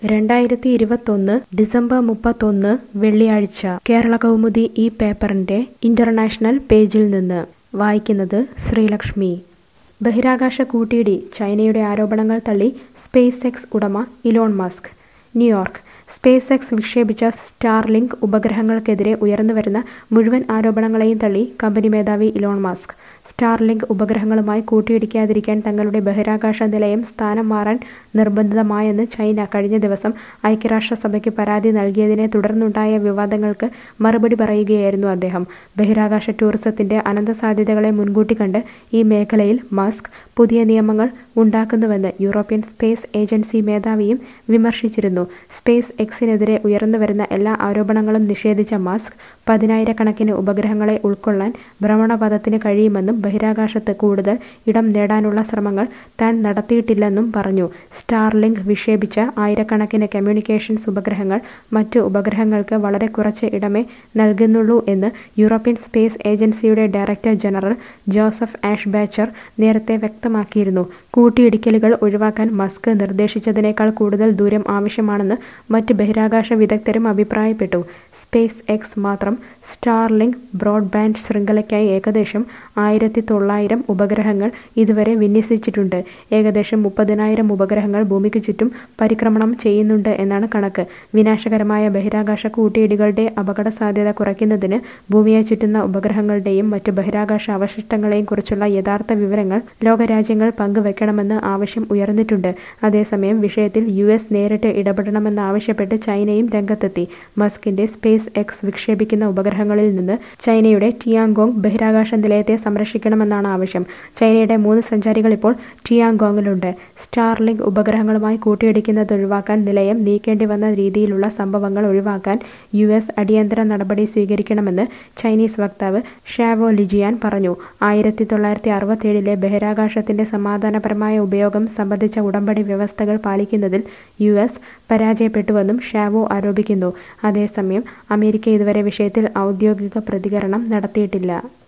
രണ്ടായിരത്തി ഇരുപത്തൊന്ന് ഡിസംബർ മുപ്പത്തൊന്ന് വെള്ളിയാഴ്ച കേരള കൗമുദി ഈ പേപ്പറിന്റെ ഇന്റർനാഷണൽ പേജിൽ നിന്ന് വായിക്കുന്നത് ശ്രീലക്ഷ്മി ബഹിരാകാശ കൂട്ടിയിടി ചൈനയുടെ ആരോപണങ്ങൾ തള്ളി സ്പേസ് എക്സ് ഉടമ Elon Musk New York space X വിക്ഷേപിച്ച സ്റ്റാർലിങ്ക് ഉപഗ്രഹങ്ങൾക്കെതിരെ ഉയർന്നുവരുന്ന മുഴുവൻ ആരോപണങ്ങളെയും തള്ളി കമ്പനി മേധാവി ഇലോൺ മസ്ക് സ്റ്റാർലിങ്ക് ഉപഗ്രഹങ്ങളുമായി കൂട്ടിയിടിക്കാതിരിക്കാൻ തങ്ങളുടെ ബഹിരാകാശ നിലയം സ്ഥാനം മാറാൻ നിർബന്ധിതമായെന്ന് ചൈന കഴിഞ്ഞ ദിവസം ഐക്യരാഷ്ട്രസഭയ്ക്ക് പരാതി നൽകിയതിനെ തുടർന്നുണ്ടായ വിവാദങ്ങൾക്ക് മറുപടി പറയുകയായിരുന്നു അദ്ദേഹം ബഹിരാകാശ ടൂറിസത്തിന്റെ അനന്ത സാധ്യതകളെ മുൻകൂട്ടി കണ്ട് ഈ മേഖലയിൽ മസ്ക് പുതിയ നിയമങ്ങൾ ഉണ്ടാക്കുന്നുവെന്ന് യൂറോപ്യൻ സ്പേസ് ഏജൻസി മേധാവിയും വിമർശിച്ചിരുന്നു സ്പേസ് എക്സിനെതിരെ ഉയർന്നുവരുന്ന എല്ലാ ആരോപണങ്ങളും നിഷേധിച്ച മസ്ക് പതിനായിരക്കണക്കിന് ഉപഗ്രഹങ്ങളെ ഉൾക്കൊള്ളാൻ ഭ്രമണപഥത്തിന് കഴിയുമെന്നും ബഹിരാകാശത്ത് കൂടുതൽ ഇടം നേടാനുള്ള ശ്രമങ്ങൾ താൻ നടത്തിയിട്ടില്ലെന്നും പറഞ്ഞു സ്റ്റാർലിങ്ക് വിക്ഷേപിച്ച ആയിരക്കണക്കിന് കമ്മ്യൂണിക്കേഷൻസ് ഉപഗ്രഹങ്ങൾ മറ്റ് ഉപഗ്രഹങ്ങൾക്ക് വളരെ കുറച്ച് ഇടമേ നൽകുന്നുള്ളൂ എന്ന് യൂറോപ്യൻ സ്പേസ് ഏജൻസിയുടെ director general Joseph Aschbacher നേരത്തെ വ്യക്തമാക്കിയിരുന്നു കൂട്ടിയിടിക്കലുകൾ ഒഴിവാക്കാൻ മസ്ക് നിർദ്ദേശിച്ചതിനേക്കാൾ കൂടുതൽ ദൂരം ആവശ്യമാണെന്ന് മറ്റ് ബഹിരാകാശ വിദഗ്ധരും അഭിപ്രായപ്പെട്ടു സ്പേസ് എക്സ് മാത്രം സ്റ്റാർലിങ്ക് ബ്രോഡ്ബാൻഡ് ശൃംഖലയ്ക്കായി ഏകദേശം ആയിരത്തി തൊള്ളായിരം ഉപഗ്രഹങ്ങൾ ഇതുവരെ വിന്യസിച്ചിട്ടുണ്ട് ഏകദേശം മുപ്പതിനായിരം ഉപഗ്രഹങ്ങൾ ഭൂമിക്ക് ചുറ്റും പരിക്രമണം ചെയ്യുന്നുണ്ട് എന്നാണ് കണക്ക് വിനാശകരമായ ബഹിരാകാശ കൂട്ടിയിടികളുടെ അപകട സാധ്യത കുറയ്ക്കുന്നതിന് ഭൂമിയെ ചുറ്റുന്ന ഉപഗ്രഹങ്ങളുടെയും മറ്റ് ബഹിരാകാശ അവശിഷ്ടങ്ങളെയും കുറിച്ചുള്ള യഥാർത്ഥ വിവരങ്ങൾ ലോകരാജ്യങ്ങൾ പങ്കുവെക്കണമെന്ന് ആവശ്യം ഉയർന്നിട്ടുണ്ട് അതേസമയം വിഷയത്തിൽ യു എസ് നേരിട്ട് ഇടപെടണമെന്നാവശ്യപ്പെട്ട് ചൈനയും രംഗത്തെത്തി മസ്കിന്റെ സ്പേസ് എക്സ് വിക്ഷേപിക്കുന്ന ഉപഗ്രഹങ്ങളിൽ നിന്ന് ചൈനയുടെ ടിയാങ്കോങ് ബഹിരാകാശ നിലയത്തെ സംരക്ഷിക്കണമെന്നാണ് ആവശ്യം ചൈനയുടെ മൂന്ന് സഞ്ചാരികൾ ഇപ്പോൾ ടിയാങ്കോങ്ങിലുണ്ട് സ്റ്റാർലിങ്ക് ഉപഗ്രഹങ്ങളുമായി കൂട്ടിയിടിക്കുന്നത് ഒഴിവാക്കാൻ നിലയം നീക്കേണ്ടി വന്ന രീതിയിലുള്ള സംഭവങ്ങൾ ഒഴിവാക്കാൻ യു എസ് അടിയന്തര നടപടി സ്വീകരിക്കണമെന്ന് ചൈനീസ് വക്താവ് ഷാവോ ലിജിയാൻ പറഞ്ഞു ആയിരത്തി തൊള്ളായിരത്തി അറുപത്തിയേഴിലെ ബഹിരാകാശത്തിന്റെ സമാധാനപരമായ ഉപയോഗം സംബന്ധിച്ച ഉടമ്പടി വ്യവസ്ഥകൾ പാലിക്കുന്നതിൽ യു എസ് പരാജയപ്പെട്ടുവെന്നും ഷാവോ ആരോപിക്കുന്നു അതേസമയം അമേരിക്ക ഇതുവരെ വിഷയത്തിൽ ഔദ്യോഗിക പ്രതികരണം നടത്തിയിട്ടില്ല